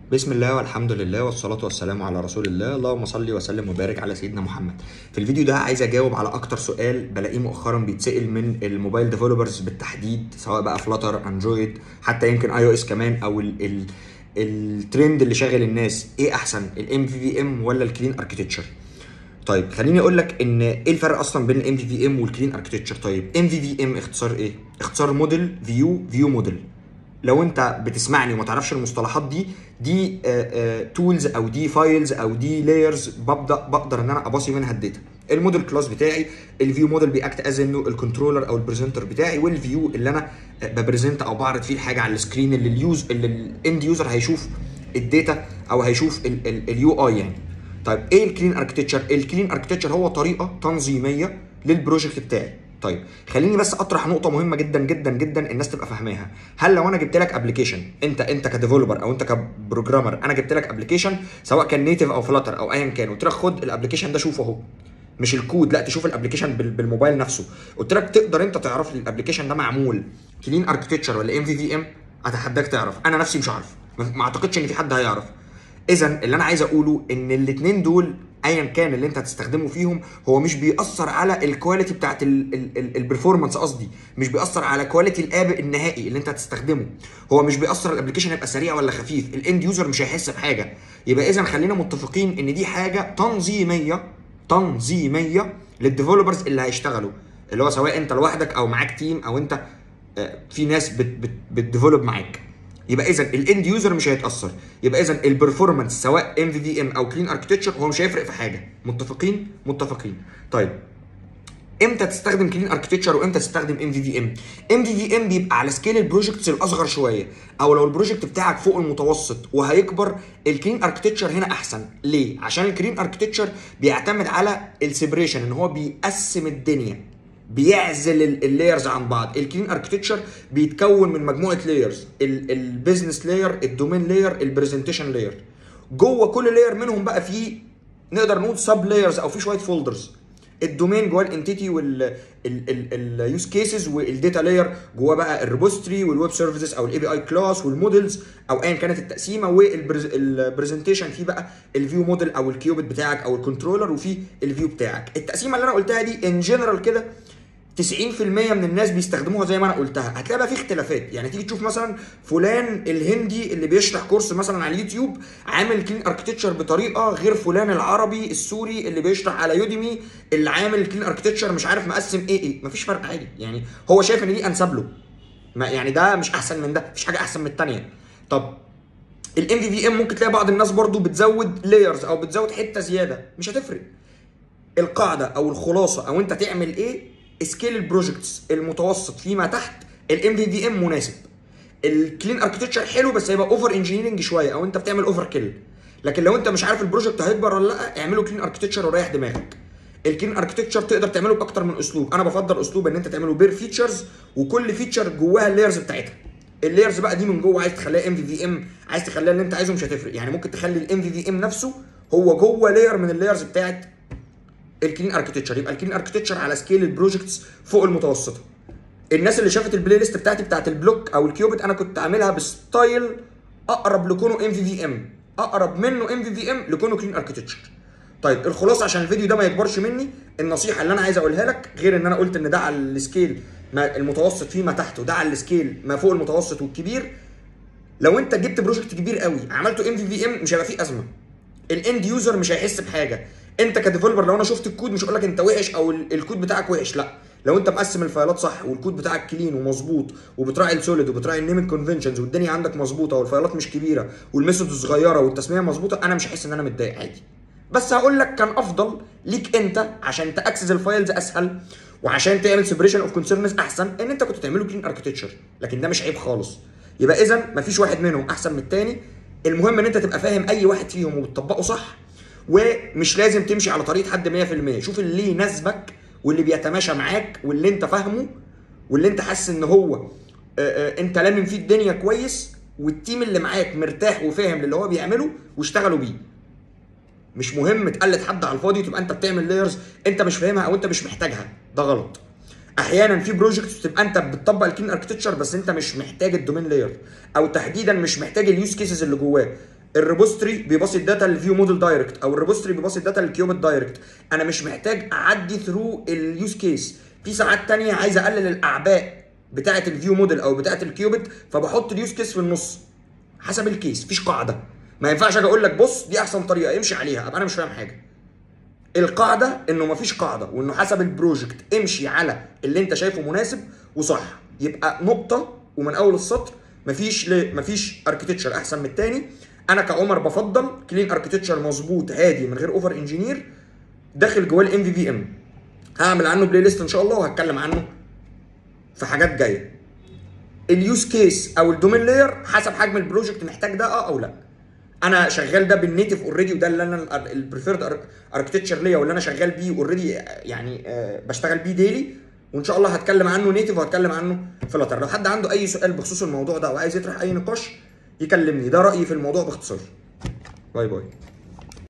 بسم الله والحمد لله والصلاة والسلام على رسول الله اللهم صل وسلم وبارك على سيدنا محمد في الفيديو ده عايز اجاوب على اكتر سؤال بلاقيه مؤخرا بيتسأل من الموبايل ديفلوبرز بالتحديد سواء بقى فلاتر اندرويد حتى يمكن اي او اس كمان او ال ال الترند اللي شاغل الناس ايه احسن الام في في ام ولا الكلين اركتكتشر طيب خليني اقول لك ان ايه الفرق اصلا بين الام في في ام والكلين اركتكتشر طيب ام في في ام اختصار ايه اختصار موديل فيو فيو موديل لو انت بتسمعني وما تعرفش المصطلحات دي دي تولز او دي فايلز او دي لايرز ببدا بقدر ان انا اباصي منها الداتا الموديل كلاس بتاعي الفيو موديل بياكت از انه الكنترولر او البريزنتر بتاعي والفيو اللي انا ببريزنت او بعرض فيه الحاجه على السكرين اللي اليوز اللي الاند يوزر هيشوف الداتا او هيشوف اليو اي يعني طيب ايه الكلين اركتكتشر الكلين اركتكتشر هو طريقه تنظيميه للبروجكت بتاعي طيب خليني بس اطرح نقطه مهمه جدا جدا جدا الناس تبقى فاهماها هل لو انا جبت لك ابلكيشن انت انت كديفلوبر او انت كبروجرامر انا جبت لك ابلكيشن سواء كان نيتف او فلاتر او ايا كان قلت لك خد الابلكيشن ده شوفه اهو مش الكود لا تشوف الابلكيشن بالموبايل نفسه قلت لك تقدر انت تعرف لي الابلكيشن ده معمول كلين اركتكتشر ولا ام في في ام اتحداك تعرف انا نفسي مش عارف ما اعتقدش ان في حد هيعرف اذا اللي انا عايز اقوله ان الاثنين دول ايا كان اللي انت هتستخدمه فيهم هو مش بيأثر على الكواليتي بتاعت البرفورمانس قصدي مش بيأثر على كواليتي الاب النهائي اللي انت هتستخدمه هو مش بيأثر الابلكيشن هيبقى سريع ولا خفيف الاند يوزر مش هيحس بحاجه يبقى اذا خلينا متفقين ان دي حاجه تنظيميه تنظيميه للديفلوبرز اللي هيشتغلوا اللي هو سواء انت لوحدك او معاك تيم او انت في ناس بتديفلوب معاك يبقى اذا الاند يوزر مش هيتاثر يبقى اذا البرفورمانس سواء ام في في ام او كلين اركتكتشر هو مش هيفرق في حاجه متفقين متفقين طيب امتى تستخدم كلين اركتكتشر وامتى تستخدم ام في في ام ام في في ام بيبقى على سكيل البروجكتس الاصغر شويه او لو البروجكت بتاعك فوق المتوسط وهيكبر الكلين اركتكتشر هنا احسن ليه عشان الكلين اركتكتشر بيعتمد على السيبريشن ان هو بيقسم الدنيا بيعزل اللايرز عن بعض الكلين اركتكتشر بيتكون من مجموعه لايرز البيزنس لاير الدومين لاير البرزنتيشن لاير جوه كل لاير منهم بقى في نقدر نقول سب لايرز او في شويه فولدرز الدومين جواه الانتيتي واليوز كيسز والداتا لاير جواه بقى الريبوستري والويب سيرفيسز او الاي بي اي كلاس والمودلز او ايا كانت التقسيمه والبرزنتيشن في بقى الفيو موديل او الكيوبت بتاعك او الكنترولر وفي الفيو بتاعك التقسيمه اللي انا قلتها دي ان جنرال كده 90% من الناس بيستخدموها زي ما انا قلتها هتلاقي بقى في اختلافات يعني تيجي تشوف مثلا فلان الهندي اللي بيشرح كورس مثلا على اليوتيوب عامل كلين اركتكتشر بطريقه غير فلان العربي السوري اللي بيشرح على يوديمي اللي عامل كلين اركتكتشر مش عارف مقسم ايه ايه مفيش فرق عادي يعني هو شايف ان دي انسب له ما يعني ده مش احسن من ده مفيش حاجه احسن من الثانيه طب الام في في ام ممكن تلاقي بعض الناس برضو بتزود لايرز او بتزود حته زياده مش هتفرق القاعده او الخلاصه او انت تعمل ايه سكيل البروجكتس المتوسط فيما تحت الام في في ام مناسب الكلين اركتكتشر حلو بس هيبقى اوفر انجينيرنج شويه او انت بتعمل اوفر كيل لكن لو انت مش عارف البروجكت هيكبر ولا لا اعمله كلين اركتكتشر وريح دماغك الكلين اركتكتشر تقدر تعمله باكتر من اسلوب انا بفضل اسلوب ان انت تعمله بير فيتشرز وكل فيتشر جواها اللايرز بتاعتها اللايرز بقى دي من جوه عايز تخليها ام في في ام عايز تخليها اللي انت عايزه مش هتفرق يعني ممكن تخلي الام في في ام نفسه هو جوه لاير من اللايرز بتاعت الكلين اركتكتشر يبقى الكلين اركتكتشر على سكيل البروجكتس فوق المتوسطه الناس اللي شافت البلاي ليست بتاعتي بتاعت البلوك او الكيوبت انا كنت عاملها بستايل اقرب لكونه ام في في ام اقرب منه ام في في ام لكونه كلين اركتكتشر طيب الخلاصه عشان الفيديو ده ما يكبرش مني النصيحه اللي انا عايز اقولها لك غير ان انا قلت ان ده على السكيل ما المتوسط فيما تحت وده على السكيل ما فوق المتوسط والكبير لو انت جبت بروجكت كبير قوي عملته ام في في ام مش هيبقى فيه ازمه الاند يوزر مش هيحس بحاجه انت كديفلوبر لو انا شفت الكود مش هقول لك انت وحش او الكود بتاعك وحش لا لو انت مقسم الفايلات صح والكود بتاعك كلين ومظبوط وبتراعي السوليد وبتراعي النيمنج كونفنشنز والدنيا عندك مظبوطه والفايلات مش كبيره والميثود صغيره والتسميه مظبوطه انا مش هحس ان انا متضايق عادي بس هقول لك كان افضل ليك انت عشان تاكسس الفايلز اسهل وعشان تعمل سيبريشن اوف كونسيرنز احسن ان انت كنت تعمله كلين اركتكتشر لكن ده مش عيب خالص يبقى اذا مفيش واحد منهم احسن من الثاني المهم ان انت تبقى فاهم اي واحد فيهم وبتطبقه صح ومش لازم تمشي على طريقه حد 100% شوف اللي يناسبك واللي بيتماشى معاك واللي انت فاهمه واللي انت حاسس ان هو آآ آآ انت لامم فيه الدنيا كويس والتيم اللي معاك مرتاح وفاهم للي هو بيعمله واشتغلوا بيه مش مهم تقلد حد على الفاضي تبقى انت بتعمل لايرز انت مش فاهمها او انت مش محتاجها ده غلط احيانا في بروجكتس بتبقى انت بتطبق الكلين اركتكتشر بس انت مش محتاج الدومين لاير او تحديدا مش محتاج اليوز كيسز اللي جواه الريبوستري بيباصي الداتا للفيو موديل دايركت او الريبوستري بيباصي الداتا للكيوبيت دايركت انا مش محتاج اعدي ثرو اليوز كيس في ساعات تانية عايز اقلل الاعباء بتاعه الفيو موديل او بتاعه الكيوبيت فبحط اليوز كيس في النص حسب الكيس مفيش قاعده ما ينفعش اجي اقول لك بص دي احسن طريقه امشي عليها ابقى انا مش فاهم حاجه القاعده انه مفيش قاعده وانه حسب البروجكت امشي على اللي انت شايفه مناسب وصح يبقى نقطه ومن اول السطر مفيش ل... مفيش اركتكتشر احسن من التاني انا كعمر بفضل كلين اركتكتشر مظبوط هادي من غير اوفر انجينير داخل جواه الام في في ام هعمل عنه بلاي ليست ان شاء الله وهتكلم عنه في حاجات جايه اليوز كيس او الدومين لاير حسب حجم البروجكت محتاج ده اه او لا انا شغال ده بالنيتف اوريدي وده اللي انا البريفيرد اركتكتشر ليا واللي انا شغال بيه اوريدي يعني آه، بشتغل بيه ديلي وان شاء الله هتكلم عنه نيتف وهتكلم عنه فلاتر لو حد عنده اي سؤال بخصوص الموضوع ده او عايز يطرح اي نقاش يكلمني ده رايي في الموضوع باختصار باي باي